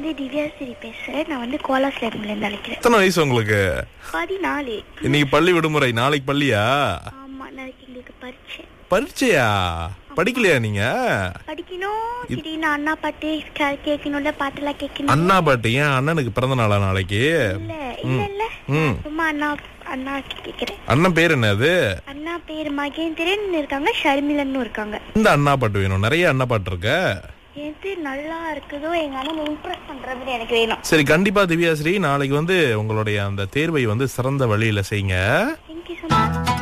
வந்து திவ்யாசிரி பேசுறேன் நான் வந்து கோலாஸ்ல இருந்து அழைக்கிறேன் எத்தனை வயசு உங்களுக்கு பதினாலு இன்னைக்கு பள்ளி விடுமுறை நாளைக்கு பள்ளியா ஆமா நாளைக்கு எங்களுக்கு பரீட்சை பரீட்சையா படிக்கலையா நீங்க படிக்கணும் திடீர்னு அண்ணா பாட்டு கே- கேட்கணும்ல பாட்டெல்லாம் கேட்கணும் அண்ணா பாட்டு ஏன் அண்ணனுக்கு பிறந்த நாளா நாளைக்கு இல்ல இல்ல இல்ல ம். சும்மா அண்ணா அண்ணா கேக்குறேன் அண்ணன் பேர் என்னது அண்ணா பேர் மகேந்திரன் இருக்காங்க ஷர்மிலன்னு இருக்காங்க இந்த அண்ணா பாட்டு வேணும் நிறைய அண்ணா பாட்டு இருக்க எது நல்லா இருக்குதோ எங்க அண்ணன் இம்ப்ரெஸ் பண்ற மாதிரி எனக்கு வேணும் சரி கண்டிப்பா திவ்யாஸ்ரீ நாளைக்கு வந்து உங்களுடைய அந்த தேர்வை வந்து சிறந்த வழியில செய்யுங்க தேங்க்யூ so much